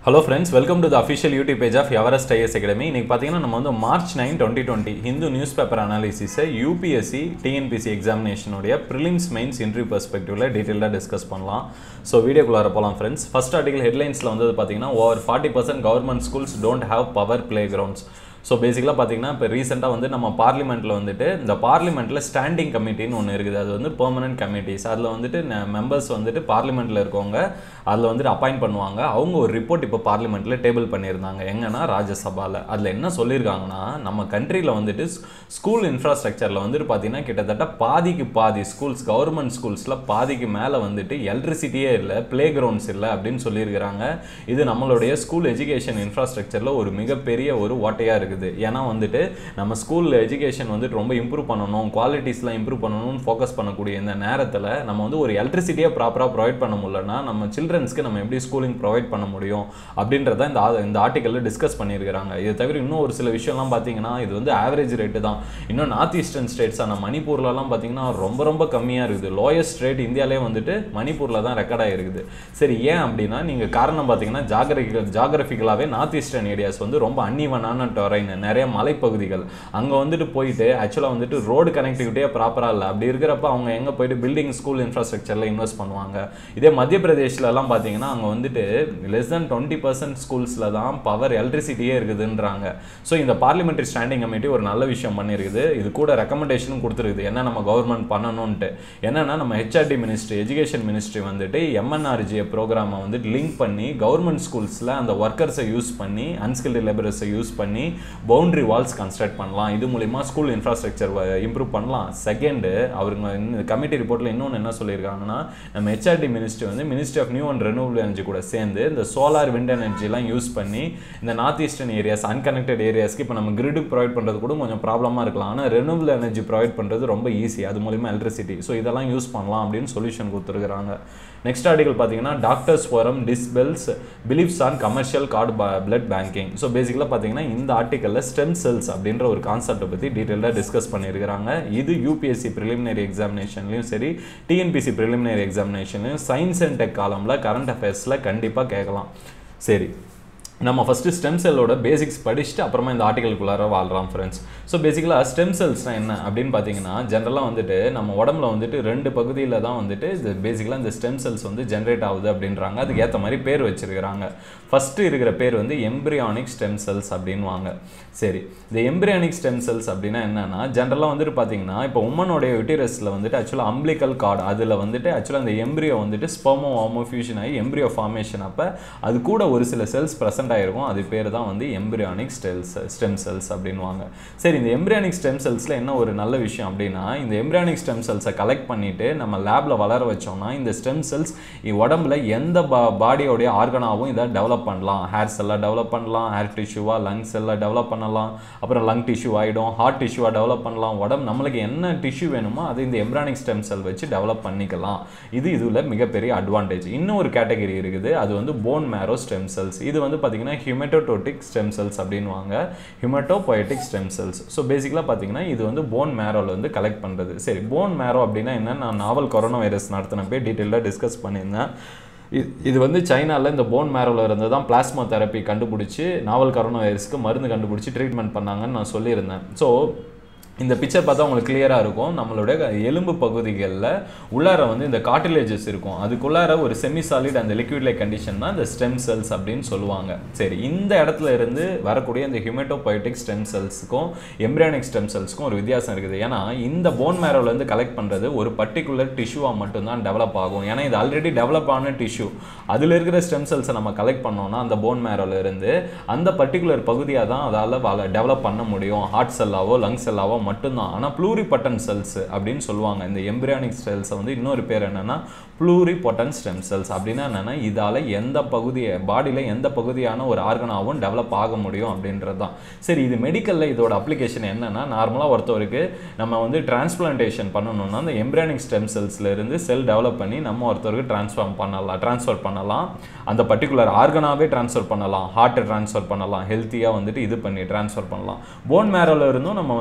hello friends welcome to the official YouTube page of Everest IAS academy இன்னைக்கு பார்த்தீங்கன்னா நம்ம வந்து March nine twenty twenty Hindu news paper அனாலிசிஸை UPSC TNPSC எக்ஸாமினேஷனுடைய prelims mains interview பெர்ஸ்பெக்டிவ்ல டீட்டெயிலாக டிஸ்கஸ் பண்ணலாம் ஸோ வீடியோக்குள்ளார போகலாம் ஃப்ரெண்ட்ஸ் ஃபர்ஸ்ட் ஆர்டிகல் ஹெட்லைன்ஸில் வந்து பார்த்தீங்கன்னா over forty percent government schools don't have power playgrounds so பேசிக்கலாக பார்த்தீங்கன்னா இப்போ ரீசெண்டாக வந்து நம்ம பார்லிமெண்ட்டில் வந்துட்டு இந்த பார்லிமெண்ட்டில் ஸ்டாண்டிங் கமிட்டின்னு ஒன்று இருக்குது அது வந்து பெர்மனன்ட் கமிட்டிஸ் அதில் வந்துட்டு மெம்பர்ஸ் வந்துட்டு பார்லிமெண்ட்டில் இருக்கவங்க அதில் வந்துட்டு அப்பாயிண்ட் பண்ணுவாங்க அவங்க ஒரு ரிப்போர்ட் இப்போ பார்லிமெண்ட்டில் டேபிள் பண்ணியிருந்தாங்க எங்கன்னா ராஜ்யசபாவில் அதில் என்ன சொல்லியிருக்காங்கன்னா நம்ம கண்ட்ரியில் வந்துட்டு ஸ்கூல் இன்ஃப்ராஸ்ட்ரக்சரில் வந்துட்டு பார்த்தீங்கன்னா கிட்டத்தட்ட பாதிக்கு பாதி ஸ்கூல்ஸ் கவர்மெண்ட் ஸ்கூல்ஸில் பாதிக்கு மேலே வந்துட்டு எலக்ட்ரிசிட்டியே இல்லை ப்ளே கிரவுண்ட்ஸ் இல்லை அப்படின்னு சொல்லியிருக்கிறாங்க இது நம்மளுடைய ஸ்கூல் எஜுகேஷன் இன்ஃப்ராஸ்ட்ரக்சரில் ஒரு மிகப்பெரிய ஒரு ஓட்டையாக இருக்குது ஏன்னா வந்துட்டு நம்ம ஸ்கூல் எஜுகேஷன் வந்துட்டு ரொம்ப இம்ப்ரூவ் பண்ணணும் குவாலிட்டிஸ்லாம் இம்ப்ரூவ் பண்ணணும்னு ஃபோக்கஸ் பண்ணக்கூடிய இந்த நேரத்தில் நம்ம வந்து ஒரு எலக்ட்ரிசிட்டியை ப்ராப்பராக ப்ரொவைட் பண்ண முடியலன்னா நம்ம சில்ட்ரன்ஸ்க்கு நம்ம எப்படி ஸ்கூலிங் ப்ரொவைட் பண்ண முடியும் அப்படின்றத இந்த ஆ- இந்த ஆர்டிக்கலில் டிஸ்கஸ் பண்ணியிருக்கிறாங்க இது தவிர இன்னும் ஒரு சில விஷயம்லாம் பார்த்தீங்கன்னா இது வந்து ஆவரேஜ் ரேட்டு தான் இன்னும் நார்த் ஈஸ்டர்ன் ஸ்டேட்ஸான மணிப்பூர்லலாம் பார்த்தீங்கன்னா ரொம்ப ரொம்ப கம்மியாக இருக்குது லோயஸ்ட் ரேட் இந்தியாவிலே வந்துட்டு மணிப்பூரில் தான் ரெக்கார்ட் ஆகிருக்குது சரி ஏன் அப்படின்னா நீங்கள் காரணம் பார்த்தீங்கன்னா ஜாகிரபிக்கல் ஜாகிரபிக்கலாகவே நார்த் ஈஸ்டர்ன் ஏரியாஸ் வந்து ரொம்ப அன்இவனான டொரைன் நிறைய மலைப்பகுதிகள் அங்கே வந்துட்டு போயிட்டு ஆக்சுவலாக வந்துட்டு ரோடு கனெக்டிவிட்டியே ப்ராப்பராக இல்லை அப்படி இருக்கிறப்ப அவங்க எங்கே போயிட்டு பில்டிங் ஸ்கூல் இன்ஃப்ராஸ்ட்ரக்சரில் இன்வெஸ்ட் பண்ணுவாங்க இதே மத்திய பிரதேஷ்லலாம் பார்த்தீங்கன்னா அங்கே வந்துட்டு லெஸ் தென் டுவெண்ட்டி பர்சன்ட் ஸ்கூல்ஸில் தான் பவர் எலக்ட்ரிசிட்டியே இருக்குதுன்றாங்க ஸோ இந்த பார்லிமெண்ட்ரி ஸ்டாண்டிங் கமிட்டி ஒரு நல்ல விஷயம் பண்ணியிருக்குது இது கூட ரெக்கமெண்டேஷனும் கொடுத்துருக்குது என்ன நம்ம கவர்மெண்ட் பண்ணணும்ன்ட்டு என்னன்னா நம்ம ஹெச்ஆர்டி மினிஸ்ட்ரி எஜுகேஷன் மினிஸ்ட்ரி வந்துட்டு எம்என்ஆர்ஜிஏ ப்ரோக்ராமை வந்துட்டு லிங்க் பண்ணி கவர்மெண்ட் ஸ்கூல்ஸில் அந்த ஒர்க்கர்ஸை யூஸ் பண்ணி அன்ஸ்கில்டு லேபரர்ஸை யூஸ் பண்ணி பவுண்டரி வால்ஸ் கன்ஸ்ட்ரக்ட் பண்ணலாம் இது மூலிமா ஸ்கூல் இன்ஃப்ராஸ்ட்ரக்சர் இம்ப்ரூவ் பண்ணலாம் செகண்டு அவருங்க இந்த கமிட்டி ரிப்போர்ட்டில் இன்னொன்று என்ன சொல்லியிருக்காங்கன்னா நம்ம ஹெச்ஆர்டி மினிஸ்ட்ரி வந்து ministry of new and renewal energy கூட சேர்ந்து இந்த சோலார் விண்ட் எனர்ஜிலாம் யூஸ் பண்ணி இந்த நார்த் ஈஸ்டர்ன் ஏரியாஸ் அன்கனெக்டட் ஏரியாஸ்க்கு இப்போ நம்ம கிரிடுக்கு ப்ரொவைட் பண்ணுறது கூட கொஞ்சம் ப்ராப்ளமாக இருக்கலாம் ஆனால் ரெனியூவல் எனர்ஜி ப்ரொவைட் பண்ணுறது ரொம்ப ஈஸி அது மூலிமா எலக்ட்ரிசிட்டி ஸோ இதெல்லாம் யூஸ் பண்ணலாம் அப்படின்னு சொல்யூஷன் கொடுத்துருக்குறாங்க நெக்ஸ்ட் ஆர்டிகல் பார்த்தீங்கன்னா doctors forum dispels believes on commercial cord blood banking so பேசிக்கலாக பார்த்தீங்கன்னா இந்த ஆர்டிக்கலில் ஸ்டெம் செல்ஸ் அப்படின்ற ஒரு கான்செப்டை பற்றி டீட்டெயிலாக டிஸ்கஸ் பண்ணியிருக்கிறாங்க இது யூபிஎஸ்சி ப்ரிலிமினரி எக்ஸாமினேஷன்லையும் சரி டிஎன்பிசி ப்ரிலிமினரி எக்ஸாமினேஷன்லையும் சயின்ஸ் அண்ட் டெக் காலமில் கரண்ட் அஃபேர்ஸில் கண்டிப்பாக கேட்கலாம் சரி நம்ம ஃபஸ்ட்டு ஸ்டெம் செல்லோட பேசிக்ஸ் படிச்சுட்டு அப்புறமா இந்த ஆர்டிகலுக்குள்ளார வாழ்றோம் ஃப்ரெண்ட்ஸ் ஸோ பேசிக்கலாக ஸ்டெம் செல்ஸ்னால் என்ன அப்படின்னு பார்த்தீங்கன்னா ஜென்ரலாக வந்துட்டு நம்ம உடம்புல வந்துட்டு ரெண்டு பகுதியில் தான் வந்துட்டு இது பேசிக்கலாக இந்த ஸ்டெம் செல்ஸ் வந்து ஜென்ரேட் ஆகுது அப்படின்றாங்க அதுக்கு ஏற்ற மாதிரி பேர் வச்சிருக்கிறாங்க ஃபஸ்ட்டு இருக்கிற பேர் வந்து எம்பிரியானிக் ஸ்டெம் செல்ஸ் அப்படின்வாங்க சரி இந்த எம்பிரியானிக் ஸ்டெம் செல்ஸ் அப்படின்னா என்னன்னா ஜென்ரலாக வந்துட்டு பார்த்தீங்கன்னா இப்போ உமனுடைய யூட்டிரஸில் வந்துட்டு ஆக்சுவலாக அம்பிளிக்கல் கார்டு அதில் வந்துட்டு ஆக்சுவலாக அந்த எம்பிரியோ வந்துட்டு ஸ்போமோ ஹோமோ ஃபியூஷன் ஆகி எம்பிரியோ ஃபார்மேஷன் அப்போ அது கூட ஒரு சில செல்ஸ் ப்ரெசென்ட் ஆகிருக்கும் அது பேர் தான் வந்து எம்பிரியானிக் ஸ்டெல்ஸ் ஸ்டெம் செல்ஸ் அப்படின்வாங்க சரி இந்த எம்பிரியானிக் ஸ்டெம் செல்ஸில் என்ன ஒரு நல்ல விஷயம் அப்படின்னா இந்த எம்பிரியானிக் ஸ்டெம் செல்ஸை கலெக்ட் பண்ணிட்டு நம்ம லேபில் வளர வச்சோம்னா இந்த ஸ்டெம் செல்ஸ் உடம்புல எந்த பா பாடியோடைய ஆர்கனாகவும் இதை டெவலப் பண்ணலாம் ஹேர் செல்லாக டெவலப் பண்ணலாம் ஹேர் டிஷ்யூவாக லங்ஸ் எல்லாம் டெவலப் பண்ணலாம் அப்புறம் லங் டிஷ்யூ ஆகிடும் ஹார்ட் டிஷ்யூவாக டெவலப் பண்ணலாம் உடம்பு நம்மளுக்கு என்ன டிஷ்யூ வேணுமோ அது இந்த எம்பிரானிக் ஸ்டெம் செல் வச்சு டெவலப் பண்ணிக்கலாம் இது இதில் மிகப்பெரிய அட்வான்டேஜ் இன்னும் ஒரு கேட்டகரி இருக்குது அது வந்து போன் மேரோ ஸ்டெம் செல்ஸ் இது வந்து பார்த்தீங்கன்னா ஹியூமெட்டோட்டோட்டிக் ஸ்டெம் செல்ஸ் அப்படின்வாங்க ஹியூமெட்டோபொயட்டிக் ஸ்டெம் செல்ஸ் ஸோ பேசிக்கலாக பார்த்தீங்கன்னா இது வந்து போன் மேரோவில் வந்து கலெக்ட் பண்ணுறது சரி போன் மேரோ அப்படின்னா என்ன நான் நாவல் கொரோனா வைரஸ் நடத்தினப்பே டீட்டெயிலாக டிஸ்கஸ் பண்ணியிருந்தேன் இது- இது வந்து சைனாவில் இந்த போன் மேரோவில் இருந்து தான் பிளாஸ்மா தெரப்பி கண்டுபிடிச்சி நாவல் கரோனா வைரஸ்க்கு மருந்து கண்டுபிடிச்சி ட்ரீட்மெண்ட் பண்ணாங்கன்னு நான் சொல்லியிருந்தேன் ஸோ இந்த பிக்சர் பார்த்தா உங்களுக்கு கிளியராக இருக்கும் நம்மளோட எலும்பு பகுதிகளில் உள்ளார வந்து இந்த கார்டிலேஜஸ் இருக்கும் அதுக்குள்ளார ஒரு செமி சாலிட் அந்த லிக்விட் லைக் கண்டிஷன் தான் இந்த ஸ்டெம் செல்ஸ் அப்படின்னு சொல்லுவாங்க சரி இந்த இடத்துல இருந்து வரக்கூடிய இந்த ஹியூமெட்டோபயோட்டிக் ஸ்டெம் செல்ஸுக்கும் எம்ப்ரியானிக் ஸ்டெம் செல்ஸுக்கும் ஒரு வித்தியாசம் இருக்குது ஏன்னா இந்த போன் மேரோலேருந்து கலெக்ட் பண்ணுறது ஒரு பர்டிகுலர் டிஷ்யூவாக மட்டும்தான் டெவலப் ஆகும் ஏன்னா இது ஆல்ரெடி டெவலப் ஆன டிஷ்யூ அதில் இருக்கிற ஸ்டெம் செல்ஸை நம்ம கலெக்ட் பண்ணோம்னா அந்த போன் மேரோல இருந்து அந்த பர்டிகுலர் பகுதியாக தான் அதால் டெவலப் பண்ண முடியும் ஹார்ட் செல்லாவோ லங் செல்லாவோ மட்டும்தான் ஆனால் ப்ளூரிபட்டன் செல்ஸ் அப்படின்னு சொல்லுவாங்க இந்த எம்பிரியானிக் செல்ஸை வந்து இன்னொரு பேர் என்னன்னா ப்ளூரிபொட்டன் ஸ்டெம் செல்ஸ் அப்படின்னா என்னன்னா இதால் எந்த பகுதியை பாடியில் எந்த பகுதியான ஒரு ஆர்கனாவும் டெவலப் ஆக முடியும் அப்படின்றது தான் சரி இது மெடிக்கலில் இதோட அப்ளிகேஷன் என்னன்னா நார்மலாக ஒருத்தவருக்கு நம்ம வந்து டிரான்ஸ்பிளான்டேஷன் பண்ணணும்னா அந்த எம்பிரியானிக் ஸ்டெம் செல்ஸ்ல இருந்து செல் டெவலப் பண்ணி நம்ம ஒருத்தருக்கு ட்ரான்ஸ்ஃபார்ம் பண்ணலாம் ட்ரான்ஸ்ஃபர் பண்ணலாம் அந்த பர்டிகுலர் ஆர்கனாவே ட்ரான்ஸ்ஃபர் பண்ணலாம் ஹார்ட்டை ட்ரான்ஸ்ஃபர் பண்ணலாம் ஹெல்த்தியாக வந்துட்டு இது பண்ணி ட்ரான்ஸ்ஃபர் பண்ணலாம் போன் மேரோல இருந்தும் நம்ம வந்துட்டு போன்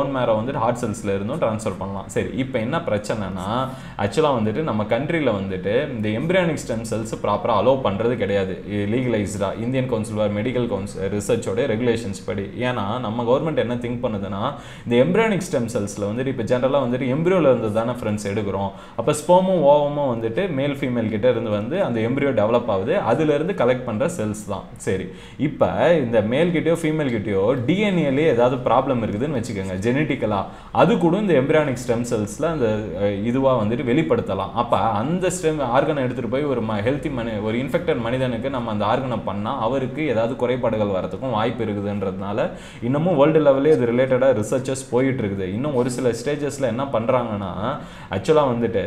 போன் மேரோ வந்துட்டு ஹார்ட் செல்ஸில் இருந்தும் ட்ரான்ஸ்ஃபர் பண்ணலாம் சரி இப்போ என்ன பிரச்சனைனா ஆக்சுவலாக வந்துட்டு நம்ம கண்ட்ரியில் வந்துட்டு இந்த எம்பிரியானிக் ஸ்டெம் செல்ஸ் ப்ராப்பராக அலோவ் பண்ணுறது கிடையாது லீகலைஸ்டாக Indian council for medical council ரிசர்ச்சோட ரெகுலேஷன்ஸ் படி ஏன்னா நம்ம கவர்மெண்ட் என்ன திங்க் பண்ணுதுன்னா இந்த எம்பிரியானிக் ஸ்டெம் செல்ஸில் வந்துட்டு இப்போ ஜென்ரலாக வந்துட்டு எம்பிரியோவில் இருந்து தானே ஃப்ரெண்ட்ஸ் எடுக்கிறோம் அப்போ ஸ்போமும் ஓவமும் வந்துட்டு மேல் ஃபீமேல் கிட்ட இருந்து வந்து அந்த எம்பிரியோ டெவலப் ஆகுது அதுலேருந்து கலெக்ட் பண்ணுற செல்ஸ் தான் சரி இப்போ இந்த மேல் கிட்டயோ ஃபீமேல் கிட்டயோ டிஎன்ஏலே ஏதாவது ப்ராப்ளம் இருக்குதுன்னு வச்சுக்கோங்க ஜெனட்டிக்கலாக அது கூட இந்த எம்பிரியானிக் ஸ்டெம் செல்ஸில் அந்த இதுவாக வந்துட்டு வெளிப்படுத்தலாம் அப்போ அந்த ஸ்டெம் ஆர்கனை எடுத்துகிட்டு போய் ஒரு ஹெல்த்தி மனி ஒரு இன்ஃபெக்டட் மனிதனுக்கு நம்ம அந்த ஆர்கனை பண்ணால் அவருக்கு ஏதாவது குறைபாடுகள் வரதுக்கும் வாய்ப்பு இருக்குதுன்றதுனால இன்னமும் வேர்ல்டு லெவலே இது ரிலேட்டடாக ரிசர்ச்சஸ் போயிட்டு இருக்குது இன்னும் ஒரு சில ஸ்டேஜஸில் என்ன பண்ணுறாங்கன்னா ஆக்சுவலாக வந்துட்டு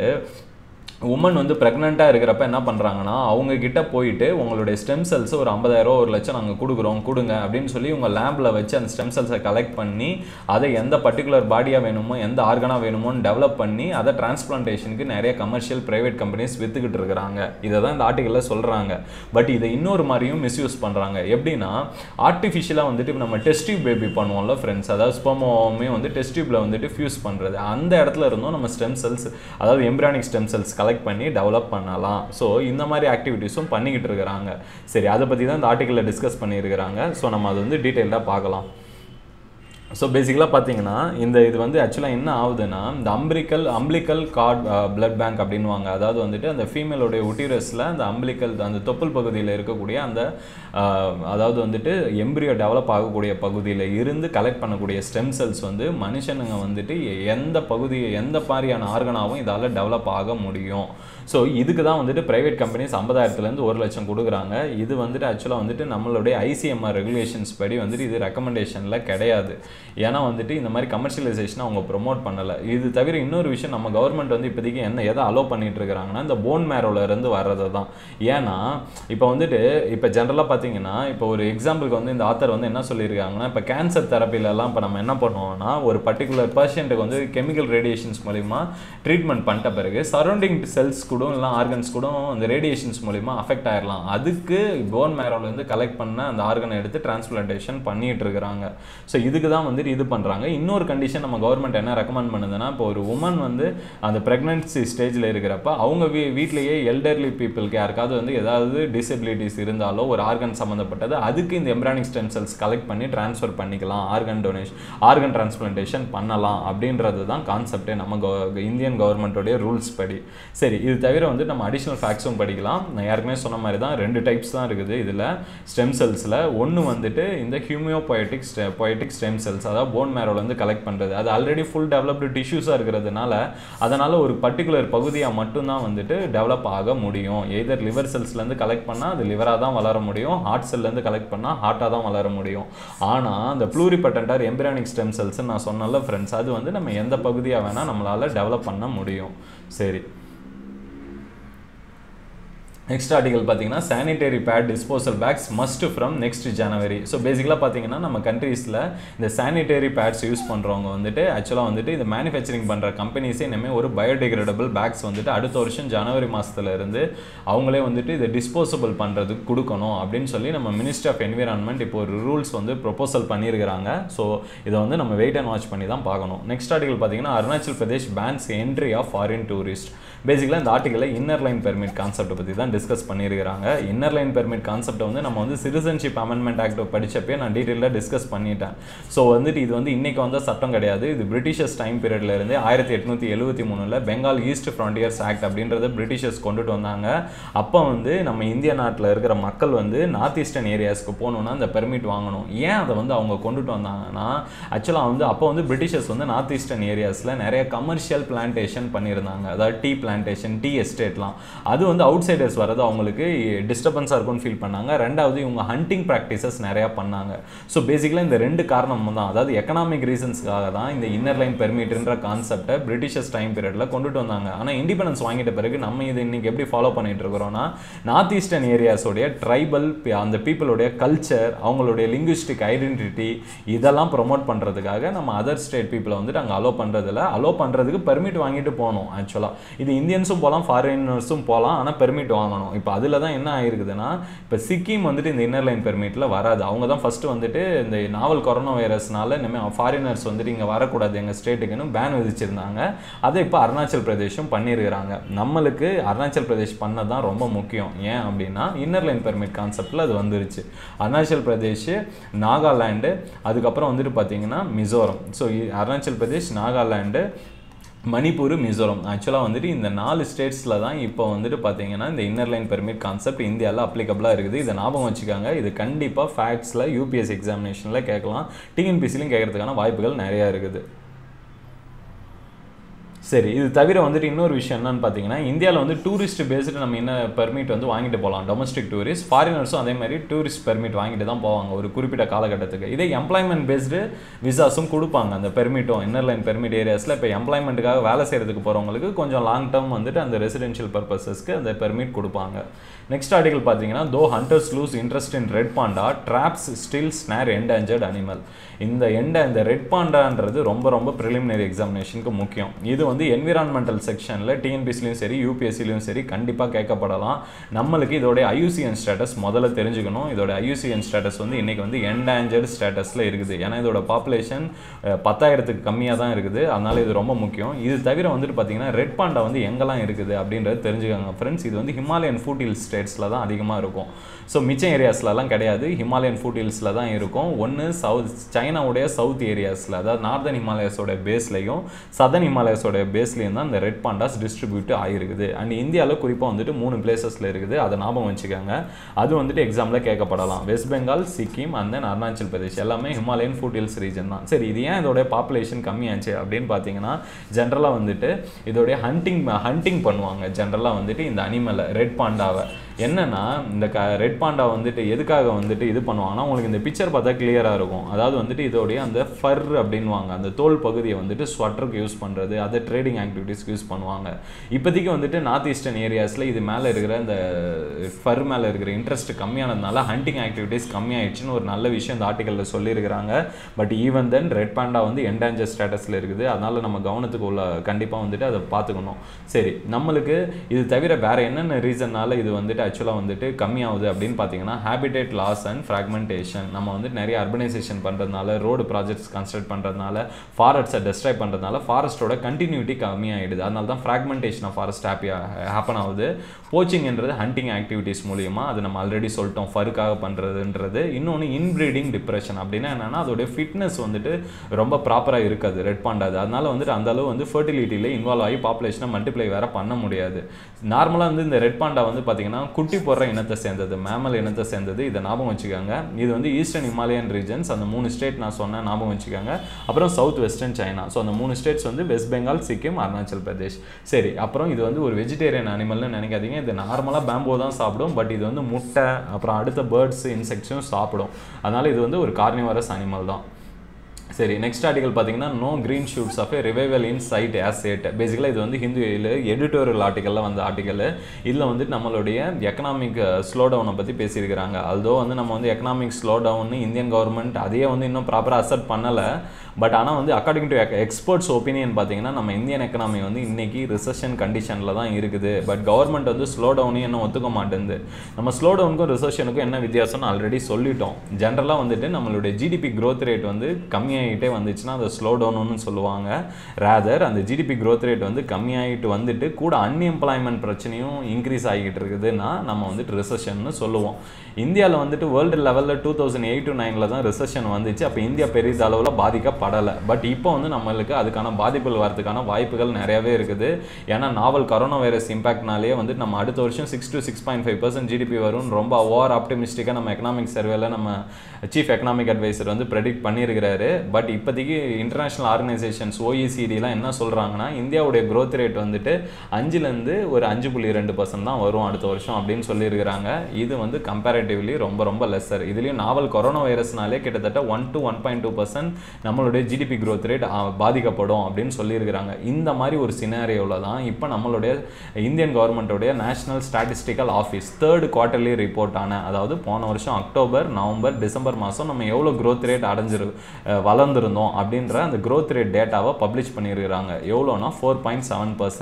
உமன் வந்து ப்ரெக்னெண்ட்டாக இருக்கிறப்ப என்ன பண்ணுறாங்கன்னா அவங்க கிட்ட போயிட்டு உங்களுடைய ஸ்டெம் செல்ஸ் ஒரு ஐம்பதாயிரம் ஒரு லட்சம் நாங்கள் கொடுக்குறோம் கொடுங்க அப்படின்னு சொல்லி உங்கள் லேபில் வச்சு அந்த ஸ்டெம் செல்ஸை கலெக்ட் பண்ணி அதை எந்த பர்டிகுலர் பாடியாக வேணுமோ எந்த ஆர்கனாக வேணுமோன்னு டெவலப் பண்ணி அதை டிரான்ஸ்பிளான்டேஷனுக்கு நிறைய கமர்ஷியல் ப்ரைவேட் கம்பெனிஸ் வித்துக்கிட்டு இருக்கிறாங்க இதை தான் இந்த ஆர்டிக்கலில் சொல்கிறாங்க பட் இதை இன்னொரு மாதிரியும் மிஸ்யூஸ் பண்ணுறாங்க எப்படின்னா ஆர்டிஃபிஷியலாக வந்துட்டு இப்ப நம்ம டெஸ்ட் டியூப் பேபி பண்ணுவோம்ல ஃப்ரெண்ட்ஸ் அதாவது ஸ்போமோமே வந்து டெஸ்ட் டியூப்ல வந்துட்டு ஃபியூஸ் பண்ணுறது அந்த இடத்துல இருந்தும் நம்ம ஸ்டெம் செல்ஸ் அதாவது எம்பிரானிக் ஸ்டெம் செல்ஸ் கலெக்ட் பண்ணி டெவலப் பண்ணலாம் ஸோ இந்த மாதிரி ஆக்டிவிட்டீஸும் பண்ணிக்கிட்டு இருக்கிறாங்க சரி அதை பற்றி தான் இந்த ஆர்டிக்கலில் டிஸ்கஸ் பண்ணியிருக்கிறாங்க ஸோ நம்ம அதை வந்து டீட்டெயிலாக பார்க்கலாம் ஸோ பேசிக்கலாக பார்த்தீங்கன்னா இந்த இது வந்து ஆக்சுவலாக என்ன ஆகுதுன்னா இந்த umbilical umbilical cord blood bank அப்படின்வாங்க அதாவது வந்துட்டு அந்த ஃபீமேலோடைய உட்டிரஸில் அந்த அம்பிளிக்கல் அந்த தொப்புள் பகுதியில் இருக்கக்கூடிய அந்த ஆஹ், அதாவது வந்துட்டு எம்பிரியோ டெவலப் ஆகக்கூடிய பகுதியில் இருந்து கலெக்ட் பண்ணக்கூடிய ஸ்டெம் செல்ஸ் வந்து மனுஷனுங்க வந்துட்டு எந்த பகுதி எந்த மாதிரியான ஆர்கனாவும் இதால் டெவலப் ஆக முடியும் ஸோ இதுக்கு தான் வந்துட்டு ப்ரைவேட் கம்பெனிஸ் ஐம்பதாயிரத்துலேருந்து ஒரு லட்சம் கொடுக்குறாங்க இது வந்துட்டு ஆக்சுவலாக வந்துட்டு நம்மளுடைய ஐசிஎம்ஆர் ரெகுலேஷன்ஸ் படி வந்துட்டு இது ரெக்கமெண்டேஷனில் கிடையாது ஏன்னா வந்துட்டு இந்த மாதிரி கமர்ஷியலைசேஷனை அவங்க ப்ரொமோட் பண்ணலை இது தவிர இன்னொரு விஷயம் நம்ம கவர்மெண்ட் வந்து இப்போதைக்கு என்ன எதை அலோவ் பண்ணிட்டு இருக்கிறாங்கன்னா இந்த போன் மேரோல இருந்து வர்றது தான் ஏன்னா இப்போ வந்துட்டு இப்போ ஜென்ரலாக பார்த்தீங்கன்னா இப்போ ஒரு எக்ஸாம்பிளுக்கு வந்து இந்த ஆத்தர் வந்து என்ன சொல்லியிருக்காங்கன்னா இப்போ கேன்சர் தெரப்பிலலாம் இப்போ நம்ம என்ன பண்ணுவோம்னா ஒரு பர்டிகுலர் பேஷண்ட்டுக்கு வந்து கெமிக்கல் ரேடியேஷன்ஸ் மூலிமா ட்ரீட்மெண்ட் பண்ணிட்ட பிறகு சரௌண்டிங் செல்ஸ் கூட இல்லை ஆர்கன்ஸ் கூட அந்த ரேடியேஷன்ஸ் மூலிமா அஃபெக்ட் ஆயிடலாம் அதுக்கு போன் மேரோலேருந்து கலெக்ட் பண்ண அந்த ஆர்கனை எடுத்து டிரான்ஸ்பிளான்டேஷன் பண்ணிட்டு இருக்கிறாங்க ஸோ இதுக்கு தான் வந்துட்டு இது பண்ணுறாங்க இன்னொரு கண்டிஷன் நம்ம கவர்மெண்ட் என்ன ரெக்கமெண்ட் பண்ணுதுன்னா இப்போ ஒரு உமன் வந்து அந்த ப்ரெக்னன்சி ஸ்டேஜில் இருக்கிறப்ப அவங்க வீ வீட்லேயே எல்டர்லி பீப்புளுக்கு யாருக்காவது வந்து ஏதாவது டிசபிலிட்டிஸ் இருந்தாலோ ஒரு ஆர்கன் சம்மந்தப்பட்டது அதுக்கு இந்த எம்ப்ரானிக் ஸ்டெம் செல்ஸ் கலெக்ட் பண்ணி ட்ரான்ஸ்ஃபர் பண்ணிக்கலாம் ஆர்கன் டொனேஷன் ஆர்கன் டிரான்ஸ்பிளான்டேஷன் பண்ணலாம் அப்படின்றது தான் கான்செப்டே நம்ம கவ- இந்தியன் கவர்மெண்ட்டோடைய ரூல்ஸ் படி சரி இது தவிர வந்து நம்ம அடிஷ்னல் ஃபேக்ட்ஸும் படிக்கலாம் நான் ஏற்கனவே சொன்ன மாதிரி தான் ரெண்டு டைப்ஸ் தான் இருக்குது இதில் ஸ்டெம் செல்ஸில் ஒன்று வந்துட்டு இந்த ஹியூமியோபொயட்டிக் பொயட்டிக் ஸ்டெம் செல்ஸ் அதாவது போன் மேரோலேருந்து கலெக்ட் பண்ணுறது அது ஆல்ரெடி ஃபுல் டெவலப்டு டிஷ்யூஸாக இருக்கிறதுனால அதனால் ஒரு பர்டிகுலர் பகுதியாக மட்டும்தான் வந்துட்டு டெவலப் ஆக முடியும் எய்தர் லிவர் செல்ஸ்லேருந்து கலெக்ட் பண்ணால் அது லிவராக தான் வளர முடியும் ஹார்ட் செல்லேருந்து கலெக்ட் பண்ணால் ஹார்ட்டாக தான் வளர முடியும் ஆனால் அந்த ப்ளூரிபட்டன்டார் எம்பிரானிக் ஸ்டெம் செல்ஸ் நான் சொன்னல ஃப்ரெண்ட்ஸ் அது வந்து நம்ம எந்த பகுதியாக வேணால் நம்மளால் டெவலப் பண்ண முடியும் சரி நெக்ஸ்ட் ஆர்டிகல் பார்த்தீங்கன்னா sanitary pad disposal bags must from next January so பேசிக்கலாக பார்த்தீங்கன்னா நம்ம கண்ட்ரீஸில் இந்த சானிடரி பேட்ஸ் யூஸ் பண்ணுறவங்க வந்துட்டு ஆக்சுவலாக வந்துட்டு இந்த மேனுஃபேக்சரிங் பண்ணுற கம்பெனிஸே இனிமேல் ஒரு பயோடிகிரேடபிள் பேக்ஸ் வந்துட்டு அடுத்த வருஷம் ஜனவரி மாதத்துல இருந்து அவங்களே வந்துட்டு இதை டிஸ்போசபிள் பண்ணுறதுக்கு கொடுக்கணும் அப்படின்னு சொல்லி நம்ம மினிஸ்ட்ரி ஆஃப் என்விரான்மெண்ட் இப்போ ஒரு ரூல்ஸ் வந்து ப்ரொபோசல் பண்ணியிருக்கிறாங்க ஸோ இதை வந்து நம்ம வெயிட் அண்ட் வாட்ச் பண்ணி தான் பார்க்கணும் நெக்ஸ்ட் ஆர்டிகல் பார்த்தீங்கன்னா Arunachal Pradesh bans entry of foreign tourist பேசிக்கலாக இந்த ஆர்டிக்கலில் இன்னர் லைன் பெர்மிட் கான்செப்ட்டை பற்றி தான் டிஸ்கஸ் பண்ணியிருக்கிறாங்க இன்னர் லைன் பெர்மிட் கான்செப்ட்டை வந்து நம்ம வந்து சிட்டிசன்ஷிப் அமெண்ட்மெண்ட் ஆக்ட் படிச்சப்பே நான் டீட்டெயிலாக டிஸ்கஸ் பண்ணிட்டேன் ஸோ வந்துட்டு இது வந்து இன்னைக்கு வந்த சட்டம் கிடையாது இது பிரிட்டிஷர்ஸ் டைம் பீரியட்ல இருந்து ஆயிரத்தி எட்நூற்றி எழுபத்தி மூணில் பெங்கால் ஈஸ்ட் ஃப்ரான்டியர்ஸ் ஆக்ட் அப்படின்றத பிரிட்டிஷர்ஸ் கொண்டுட்டு வந்தாங்க அப்போ வந்து நம்ம இந்திய நாட்டில் இருக்கிற மக்கள் வந்து நார்த் ஈஸ்டர்ன் ஏரியாஸ்க்கு போகணுன்னா அந்த பெர்மிட் வாங்கணும் ஏன் அதை வந்து அவங்க கொண்டுட்டு வந்தாங்கன்னா ஆக்சுவலாக வந்து அப்போ வந்து பிரிட்டிஷர்ஸ் வந்து நார்த் ஈஸ்டர்ன் ஏரியாஸில் நிறைய கமர்ஷியல் பிளான்டேஷன் பண்ணியிருந்தாங்க அதாவது டீ பிளான்டேஷன் டீ எஸ்டேட்லாம் அது வந்து அவுட் சைடர்ஸ் வரது அவங்களுக்கு டிஸ்டர்பன்ஸாக இருக்கும்னு ஃபீல் பண்ணாங்க ரெண்டாவது இவங்க ஹண்டிங் ப்ராக்டிசஸ் நிறையா பண்ணாங்க ஸோ பேசிக்கலாக இந்த ரெண்டு காரணமும் தான் அதாவது எக்கனாமிக் ரீசன்ஸ்க்காக தான் இந்த இன்னர் லைன் பெர்மிட்ன்ற கான்செப்டை பிரிட்டிஷர்ஸ் டைம் பீரியடில் கொண்டுட்டு வந்தாங்க ஆனால் இண்டிபெண்டன்ஸ் வாங்கிட்ட பிறகு நம்ம இது இன்னைக்கு எப்படி ஃபாலோ பண்ணிட்டு இருக்கிறோம்னா நார்த் ஈஸ்டர்ன் ஏரியாஸோடைய ட்ரைபல் அந்த பீப்புளுடைய கல்ச்சர் அவங்களுடைய லிங்குவிஸ்டிக் ஐடென்டிட்டி இதெல்லாம் ப்ரொமோட் பண்ணுறதுக்காக நம்ம அதர் ஸ்டேட் பீப்புளை வந்துட்டு அங்கே அலோ பண்ணுறதில்ல அலோ பண்ணுறதுக்கு பெர்மிட் வாங்கிட்டு போகணும் ஆக்சுவலாக இது இந்தியன்ஸும் போகலாம் ஃபாரினர்ஸும் போகலாம் ஆனால் பெர்மிட் வாங்கணும் இப்போ அதில் தான் என்ன ஆயிருக்குதுன்னா இப்போ சிக்கிம் வந்துட்டு இந்த இன்னர் லைன் பெர்மிட்டில் வராது அவங்க தான் ஃபஸ்ட்டு வந்துட்டு இந்த நாவல் கொரோனா வைரஸ்னால இனிமேல் ஃபாரினர்ஸ் வந்துட்டு இங்கே வரக்கூடாது எங்கள் ஸ்டேட்டுக்குன்னு பேன் விதிச்சிருந்தாங்க அதை இப்போ அருணாச்சல் பிரதேஷும் பண்ணியிருக்கிறாங்க நம்மளுக்கு அருணாச்சல் பிரதேஷ் பண்ணது தான் ரொம்ப முக்கியம் ஏன் அப்படின்னா இன்னர் லைன் பெர்மிட் கான்செப்டில் அது வந்துருச்சு அருணாச்சல் பிரதேஷ் நாகாலாண்டு அதுக்கப்புறம் வந்துட்டு பார்த்தீங்கன்னா மிசோரம் ஸோ அருணாச்சல் பிரதேஷ் நாகாலாண்டு மணிப்பூர் மிசோரம் ஆக்சுவலாக வந்துட்டு இந்த நாலு ஸ்டேட்ஸில் தான் இப்போ வந்துட்டு பார்த்தீங்கன்னா இந்த இன்னர் லைன் பெர்மிட் கான்செப்ட் இந்தியாவில் அப்ளிகபிளாக இருக்குது இதை ஞாபகம் வச்சுக்காங்க இது கண்டிப்பாக ஃபேக்ட்ஸில் யூபிஎஸ் எக்ஸாமினேஷனில் கேட்கலாம் டிஎன்பிசிலையும் கேட்கறதுக்கான வாய்ப்புகள் நிறையா இருக்குது சரி இது தவிர வந்துட்டு இன்னொரு விஷயம் என்னன்னு பார்த்தீங்கன்னா இந்தியாவில் வந்து டூரிஸ்ட் பேஸ்டு நம்ம என்ன பெர்மிட் வந்து வாங்கிட்டு போகலாம் டொமஸ்டிக் டூரிஸ்ட் ஃபாரினர்ஸும் அதே மாதிரி டூரிஸ்ட் பெர்மிட் வாங்கிட்டு தான் போவாங்க ஒரு குறிப்பிட்ட காலகட்டத்துக்கு இதே எம்ப்ளாய்மெண்ட் பேஸ்டு விசாஸும் கொடுப்பாங்க அந்த பெர்மிட்டும் இன்னர் லைன் பெர்மிட் ஏரியாஸில் இப்போ எம்ப்ளாய்மெண்ட்டுக்காக வேலை செய்கிறதுக்கு போகிறவங்களுக்கு கொஞ்சம் லாங் டேர்ம் வந்துட்டு அந்த ரெசிடென்ஷியல் பர்பஸஸ்க்கு அந்த பெர்மிட் கொடுப்பாங்க நெக்ஸ்ட் ஆர்டிகல் பார்த்தீங்கன்னா though hunters lose interest in red panda traps still snare endangered animal இந்த எண்ட இந்த ரெட் பாண்டான்றது ரொம்ப ரொம்ப ப்ரிலிமினரி எக்ஸாமினேஷனுக்கு முக்கியம் இது வந்து என்விரான்மெண்டல் செக்ஷனில் டிஎன்பிசிலையும் சரி யூபிஎஸ்சிலையும் சரி கண்டிப்பாக கேட்கப்படலாம் நம்மளுக்கு இதோடைய ஐயூசிஎன் ஸ்டேட்டஸ் முதல்ல தெரிஞ்சுக்கணும் இதோட ஐயூசிஎன் ஸ்டேட்டஸ் வந்து இன்றைக்கி வந்து என்டேஞ்சர்டு ஸ்டேட்டஸில் இருக்குது ஏன்னா இதோட பாப்புலேஷன் பத்தாயிரத்துக்கு கம்மியாக தான் இருக்குது அதனால் இது ரொம்ப முக்கியம் இது தவிர வந்துட்டு பார்த்தீங்கன்னா ரெட் பாண்டா வந்து எங்கெல்லாம் இருக்குது அப்படின்றது தெரிஞ்சுக்கோங்க ஃப்ரெண்ட்ஸ் இது வந்து ஹிமாலயன் ஃபூட்டில் ஸ்டேட்ஸில் தான் அதிகமாக இருக்கும் ஸோ மிச்ச ஏரியாஸ்லலாம் கிடையாது ஹிமாலயன் ஃபூட்டில்ஸில் தான் இருக்கும் ஒன்று சவுத் சைனாவுடைய சவுத் ஏரியாஸில் அதாவது நார்தன் ஹிமாலயஸோட பேஸ்லையும் சதன் ஹிமாலயஸோட பேஸ்லையும் தான் இந்த ரெட் பாண்டாஸ் டிஸ்ட்ரிபியூட் ஆகிருக்குது அண்ட் இந்தியாவில் குறிப்பாக வந்துட்டு மூணு பிளேசஸில் இருக்குது அதை ஞாபகம் வச்சுக்கோங்க அது வந்துட்டு எக்ஸாமில் கேட்கப்படலாம் west Bengal Sikkim and then Arunachal Pradesh எல்லாமே ஹிமாலயன் ஃபூட்டில்ஸ் ரீஜன் தான் சரி இது ஏன் இதோட பாப்புலேஷன் கம்மியாச்சு அப்படின்னு பார்த்தீங்கன்னா ஜென்ரலாக வந்துட்டு இதோடைய ஹண்டிங் ஹண்டிங் பண்ணுவாங்க ஜென்ரலாக வந்துட்டு இந்த அனிமலை ரெட் பாண்டாவை என்னன்னா இந்த க ரெட் பாண்டா வந்துட்டு எதுக்காக வந்துட்டு இது பண்ணுவாங்கன்னா உங்களுக்கு இந்த பிக்சர் பார்த்தா கிளியராக இருக்கும் அதாவது வந்துட்டு இதோடைய அந்த ஃபர் அப்படின்வாங்க அந்த தோல் பகுதியை வந்துட்டு ஸ்வெட்டருக்கு யூஸ் பண்ணுறது அதை ட்ரேடிங் ஆக்டிவிட்டீஸ்க்கு யூஸ் பண்ணுவாங்க இப்போதைக்கு வந்துட்டு நார்த் ஈஸ்டர்ன் ஏரியாஸில் இது மேலே இருக்கிற இந்த ஃபர் மேலே இருக்கிற இன்ட்ரெஸ்ட் கம்மியானதுனால ஹண்டிங் ஆக்டிவிட்டீஸ் கம்மியாயிடுச்சுன்னு ஒரு நல்ல விஷயம் இந்த ஆர்டிக்கலில் சொல்லியிருக்கிறாங்க but even then red panda வந்து என்டேஞ்சர் ஸ்டேட்டஸில் இருக்குது அதனால் நம்ம கவனத்துக்கு உள்ள கண்டிப்பாக வந்துட்டு அதை பார்த்துக்கணும் சரி நம்மளுக்கு இது தவிர வேறு என்னென்ன ரீசன்னால இது வந்துட்டு ஆக்சுவலாக வந்துட்டு கம்மியாகுது அப்படின்னு பார்த்தீங்கன்னா ஹேபிடேட் லாஸ் அண்ட் ஃப்ராக்மெண்டேஷன் நம்ம வந்து நிறைய அர்பனைசேஷன் பண்ணுறதுனால ரோடு ப்ராஜெக்ட்ஸ் கன்ஸ்ட்ரக்ட் பண்ணுறதுனால ஃபாரஸ்ட்டை டெஸ்ட்ராய் பண்ணுறதுனால ஃபாரஸ்ட்டோட கண்டினியூட்டி கம்மியாகிடுது அதனால தான் ஃப்ராக்மெண்டேஷன் ஆஃப் ஃபாரஸ்ட் ஹாப்பியாக ஹேப்பன் ஆகுது போச்சிங்ன்றது ஹண்டிங் ஆக்டிவிட்டீஸ் மூலியமா அது நம்ம ஆல்ரெடி சொல்லிட்டோம் ஃபருக்காக பண்ணுறதுன்றது இன்னொன்று இன்ப்ரீடிங் டிப்ரெஷன் அப்படின்னா என்னென்னா அதோடைய ஃபிட்னஸ் வந்துட்டு ரொம்ப ப்ராப்பராக இருக்காது ரெட் பாண்டாது அதனால வந்துட்டு அந்த அளவு வந்து ஃபர்டிலிட்டியில் இன்வால்வ் ஆகி பாப்புலேஷனை மல்டிப்ளை வேற பண்ண முடியாது நார்மலாக வந்து இந்த ரெட் பாண்டா வந்து பார்த்தீங்கன்னா குட்டி போடுற இனத்தை சேர்ந்தது மேமல் இனத்தை சேர்ந்தது இதை ஞாபகம் வச்சுக்கோங்க இது வந்து ஈஸ்டர்ன் ஹிமாலயன் ரீஜன்ஸ் அந்த மூணு ஸ்டேட் நான் சொன்னேன் ஞாபகம் வச்சுக்கோங்க அப்புறம் சவுத் வெஸ்டர்ன் சைனா ஸோ அந்த மூணு ஸ்டேட்ஸ் வந்து வெஸ்ட் பெங்கால் சிக்கிம் அருணாச்சல் பிரதேஷ் சரி அப்புறம் இது வந்து ஒரு வெஜிடேரியன் அனிமல்னு நினைக்காதீங்க இது நார்மலாக பேம்போ தான் சாப்பிடும் பட் இது வந்து முட்டை அப்புறம் அடுத்த பேர்ட்ஸ் இன்செக்ட்ஸும் சாப்பிடும் அதனால் இது வந்து ஒரு கார்னிவரஸ் அனிமல் தான் சரி நெக்ஸ்ட் ஆர்டிகல் பார்த்தீங்கன்னா no green shoots of a revival in sight as yet பேசிக்கலாக இது வந்து ஹிந்துவில் எடிட்டோரியல் ஆர்டிக்கலில் வந்த ஆர்டிக்கல் இதில் வந்து நம்மளுடைய எக்கனாமிக் ஸ்லோ டவுனை பற்றி பேசியிருக்கிறாங்க although வந்து நம்ம வந்து economic slowdown Indian government அதையே வந்து இன்னும் ப்ராப்பராக அசெப்ட் பண்ணலை பட் ஆனால் வந்து அக்கார்டிங் டு எக்ஸ்பர்ட்ஸ் ஒப்பீனியன் பார்த்தீங்கன்னா நம்ம இந்தியன் எக்கனாமி வந்து இன்னைக்கு ரிசெஷன் கண்டிஷனில் தான் இருக்குது பட் கவர்மெண்ட் வந்து ஸ்லோ டவுனையும் இன்னும் ஒத்துக்க மாட்டேங்குது நம்ம ஸ்லோ டவுனுக்கும் ரிசெஷனுக்கும் என்ன வித்தியாசம்னு ஆல்ரெடி சொல்லிட்டோம் ஜென்ரலாக வந்துட்டு நம்மளுடைய ஜிடிபி growth ரேட் வந்து கம்மியாகிட்டே வந்துச்சுன்னா அதை ஸ்லோ டவுன்னு சொல்லுவாங்க ரேதர் அந்த ஜிடிபி growth ரேட் வந்து கம்மியாகிட்டு வந்துட்டு கூட அன்எம்ப்ளாய்மெண்ட் பிரச்சனையும் இன்க்ரீஸ் ஆகிட்டு இருக்குதுன்னா நம்ம வந்துட்டு ரிசெஷன்னு சொல்லுவோம் இந்தியாவில் வந்துட்டு வேர்ல்டு லெவலில் டூ தௌசண்ட் எயிட் டு நைனில் தான் ரிசெஷன் வந்துச்சு அப்போ இந்தியா பெரிய அளவில் பாதிக்கப்படலை பட் இப்போ வந்து நம்மளுக்கு அதுக்கான பாதிப்புகள் வரதுக்கான வாய்ப்புகள் நிறையவே இருக்குது ஏன்னா நாவல் கரோனா வைரஸ் இம்பாக்ட்னாலே வந்து நம்ம அடுத்த வருஷம் six to six point five percent GDP வரும்னு ரொம்ப ஓவர் ஆப்டிமிஸ்டிக்காக நம்ம எக்கனாமிக் சர்வேல நம்ம சீஃப் எக்கனாமிக் அட்வைசர் வந்து ப்ரெடிக்ட் பண்ணியிருக்கிறாரு பட் இப்போதைக்கு இன்டர்நேஷனல் ஆர்கனைசேஷன்ஸ் ஓஇசிடிலாம் என்ன சொல்கிறாங்கன்னா இந்தியாவுடைய growth ரேட் வந்துட்டு அஞ்சுலேருந்து ஒரு அஞ்சு புள்ளி ரெண்டு பர்சன்ட் தான் வரும் அடுத்த வருஷம் அப்படின்னு சொல்லியிருக்கிறாங்க இது வந்து கம்பேரிட்டிவ்லி ரொம்ப ரொம்ப லெஸ்ஸர் இதுலேயும் நாவல் கொரோனா வைரஸ்னாலே கிட்டத்தட்ட one to one point two percent நம்மளுடைய ஜிடிபி growth ரேட் பாதிக்கப்படும் அப்படின்னு சொல்லியிருக்கிறாங்க இந்த மாதிரி ஒரு சினாரியோவில் தான் இப்போ நம்மளுடைய இந்தியன் கவர்மெண்ட்டோடைய national statistical office third quarterly report ஆன அதாவது போன வருஷம் அக்டோபர் நவம்பர் டிசம்பர் மாதம் நம்ம எவ்வளோ growth ரேட் அடைஞ்சிரு அஹ் வளர்ந்துருந்தோம் அப்படின்ற அந்த growth ரேட் டேட்டாவை பப்ளிஷ் பண்ணியிருக்கிறாங்க எவ்வளோனா ஃபோர் பாயிண்ட் செவன் பர்சன்ட்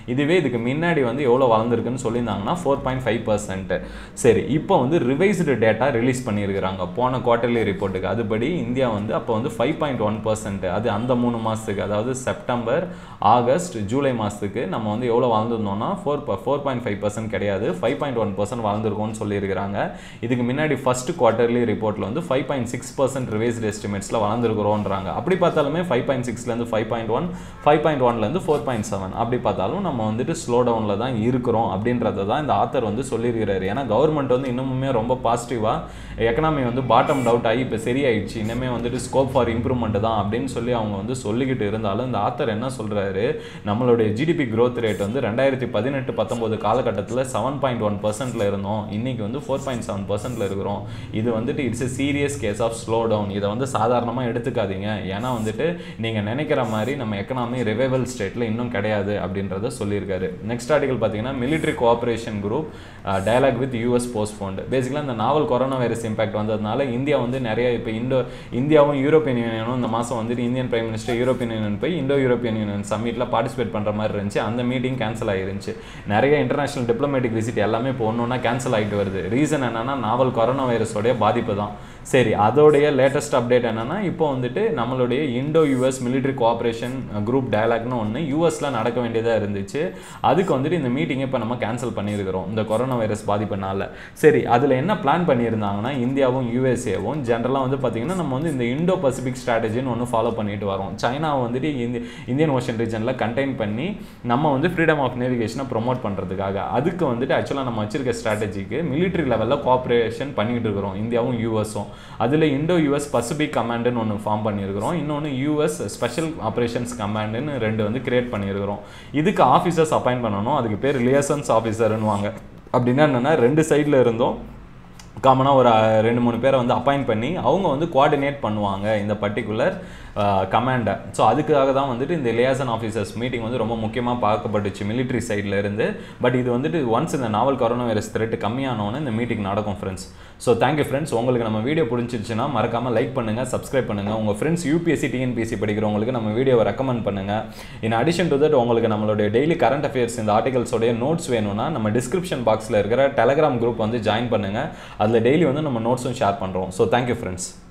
இதுவே இதுக்கு முன்னாடி வந்து எவ்வளோ வளர்ந்துருக்குன்னு சொல்லியிருந்தாங்கன்னா ஃபோர் பாயிண்ட் ஃபைவ் பர்சன்ட் சரி இப்போ வந்து ரிவைஸ்டு டேட்டா ரிலீஸ் பண்ணியிருக்கிறாங்க போன குவார்டர்லி ரிப்போர்ட்டுக்கு அதுபடி இந்தியா வந்து அப்போ வந்து ஃபைவ் பாயிண்ட் ஒன் பர்சன்ட் அது அந்த மூணு மாதத்துக்கு அதாவது செப்டம்பர் ஆகஸ்ட் ஜூலை மாதத்துக்கு நம்ம வந்து எவ்வளோ வளர்ந்துருந்தோம்னா four four point five percent கிடையாது ஃபைவ் பாயிண்ட் ஒன் பர்சன்ட் வளர்ந்துருக்கோம்னு சொல்லியிருக்கிறாங்க இதுக்கு முன்னாடி ஃபர்ஸ்ட் குவார்டர்லி ரிப்போர்ட்டில் வந்து five point six percent revised எஸ்டிமேட்ஸில் வளர்ந்துருக்கிறோன்றாங்க அப்படி பார்த்தாலுமே ஃபைவ் பாயிண்ட் சிக்ஸ்லேருந்து five point one five point ஒன்லேருந்து ஃபோர் பாயிண்ட் செவன் அப்படி பார்த்தாலும் நம்ம வந்துட்டு ஸ்லோ டவுனில் தான் இருக்கிறோம் அப்படின்றத தான் இந்த ஆத்தர் வந்து சொல்லியிருக்கிறாரு ஏன்னா கவர்மெண்ட் வந்து இன்னுமுமே ரொம்ப பாசிட்டிவாக எக்கனாமி வந்து பாட்டம் டவுட் ஆகி இப்போ சரியாயிடுச்சு இனிமேல் வந்துட்டு ஸ்கோப் ஃபார் இம்ப்ரூவ்மெண்ட் தான் அப்படின்னு சொல்லி அவங்க வந்து சொல்லிக்கிட்டு இருந்தாலும் இந்த ஆத்தர் என்ன சொல்கிறாரு நம்மளுடைய ஜிடிபி growth ரேட் வந்து ரெண்டாயிரத்தி பதினெட்டு பத்தொம்போது காலகட்டத்தில் செவன் பாயிண்ட் ஒன் பர்சன்ட்டில் இருந்தோம் இன்னைக்கு வந்து ஃபோர் பாயிண்ட் செவன் பர்சன்ட்டில் இருக்கிறோம் இது வந்துட்டு it's a serious case of slowdown இதை வந்து சாதாரணமாக எடுத்துக்காதீங்க ஏன்னா வந்துட்டு நீங்கள் நினைக்கிற மாதிரி நம்ம எக்கனாமி ரிவைவல் ஸ்டேட்டில் இன்னும் கிடையாது அப்படின்றத சொல்லியிருக்காரு நெக்ஸ்ட் ஆர்டிகல் பார்த்தீங்கன்னா military cooperation group dialogue with US postponed பேசிக்கலாக இந்த நாவல் கொரோனா வைரஸ் இம்பாக்ட் வந்ததுனால இந்தியா வந்து நிறைய இப்போ இந்தோ இந்தியாவும் யூரோப்பியன் யூனியனும் இந்த மாதம் வந்துட்டு Indian prime minister European union போய் இந்தோ யூரோப்பியன் யூனியன் சம்மிட்டில் பார்ட்டிசிபேட் பண்ணுற மாதிரி இருந்துச்சு அந்த மீட்டிங் கேன்சல் ஆயிருந்துச்சு நிறைய இன்டர்நேஷனல் டிப்ளமேட்டிக் விசிட் எல்லாமே இப்போ ஒன்று ஒன்றா கேன்சல் ஆகிட்டு வருது ரீசன் என்னன்னா நாவல் கொரோனா வைரஸோடைய பாதிப்பு தான் சரி அதோடைய லேட்டஸ்ட் அப்டேட் என்னன்னா இப்போ வந்துட்டு நம்மளுடைய Indo US military cooperation group டயலாக்னு ஒன்று யூஎஸில் நடக்க வேண்டியதாக இருந்துச்சு அதுக்கு வந்துட்டு இந்த மீட்டிங்கை இப்போ நம்ம கேன்சல் பண்ணியிருக்கிறோம் இந்த கொரோனா வைரஸ் பாதிப்புனால சரி அதில் என்ன பிளான் பண்ணியிருந்தாங்கன்னா இந்தியாவும் யூஎஸ்ஏவும் ஜென்ரலாக வந்து பார்த்திங்கன்னா நம்ம வந்து இந்த இண்டோ பசிபிக் ஸ்ட்ராட்டஜின்னு ஒன்று ஃபாலோ பண்ணிட்டு வரோம் சைனாவை வந்துட்டு இந்தி இந்தியன் ஓஷன் ரீஜனில் கண்டெயின் பண்ணி நம்ம வந்து ஃப்ரீடம் ஆஃப் நேவிகேஷனை ப்ரொமோட் பண்ணுறதுக்காக அதுக்கு வந்துட்டு ஆக்சுவலாக நம்ம வச்சிருக்க ஸ்ட்ராட்டஜிக்கு military லெவலில் கோஆப்ரேஷன் பண்ணிட்டு இருக்கிறோம் இந்தியாவும் யூஎஸும் அதில் இண்டோ யூஎஸ் பசிபிக் கமாண்டுன்னு ஒன்று ஃபார்ம் பண்ணியிருக்கிறோம் இன்னொன்று யூஎஸ் ஸ்பெஷல் ஆப்ரேஷன்ஸ் கமாண்டுன்னு ரெண்டு வந்து கிரியேட் பண்ணியிருக்கிறோம் இதுக்கு ஆஃபீஸர்ஸ் அப்பாயிண்ட் பண்ணணும் அதுக்கு பேர் லியசன்ஸ் ஆஃபீஸர்னுவாங்க அப்படின்னா என்னென்னா ரெண்டு சைடில் இருந்தும் காமனாக ஒரு அஹ், ரெண்டு மூணு பேரை வந்து அப்பாயிண்ட் பண்ணி அவங்க வந்து கோஆர்டினேட் பண்ணுவாங்க இந்த பர்டிகுலர் கமாண்டை ஸோ அதுக்காக தான் வந்துட்டு இந்த லியாசன் ஆஃபீஸர்ஸ் மீட்டிங் வந்து ரொம்ப முக்கியமாக பார்க்கப்பட்டுச்சு military சைடில் இருந்து பட் இது வந்துட்டு ஒன்ஸ் இந்த நாவல் கொரோனா வைரஸ் த்ரெட் கம்மியானோன்னு இந்த மீட்டிங் நடக்கும் ஃப்ரெண்ட்ஸ் ஸோ தேங்க்யூ ஃப்ரெண்ட்ஸ் உங்களுக்கு நம்ம வீடியோ பிடிச்சிருச்சுன்னா மறக்காமல் லைக் பண்ணுங்கள் சப்ஸ்கிரைப் பண்ணுங்கள் உங்கள் ஃப்ரெண்ட்ஸ் யூபிஎஸ்சி டிஎன்பிஎஸ்சி படிக்கிறவங்களுக்கு நம்ம வீடியோவை ரெக்கமெண்ட் பண்ணுங்கள் இன் அடிஷன் டு தட் உங்களுக்கு நம்மளுடைய டெய்லி கரண்ட் அஃபேர்ஸ் இந்த ஆர்டிகல்ஸோடைய நோட்ஸ் வேணும்னா நம்ம டிஸ்கிரிப்ஷன் பாக்ஸில் இருக்கிற டெலகிராம் குரூப் வந்து ஜாயின் பண்ணுங்கள் அதில் டெய்லி வந்து நம்ம நோட்ஸும் ஷேர் பண்ணுறோம் ஸோ தேங்க்யூ ஃப்ரெண்ட்ஸ்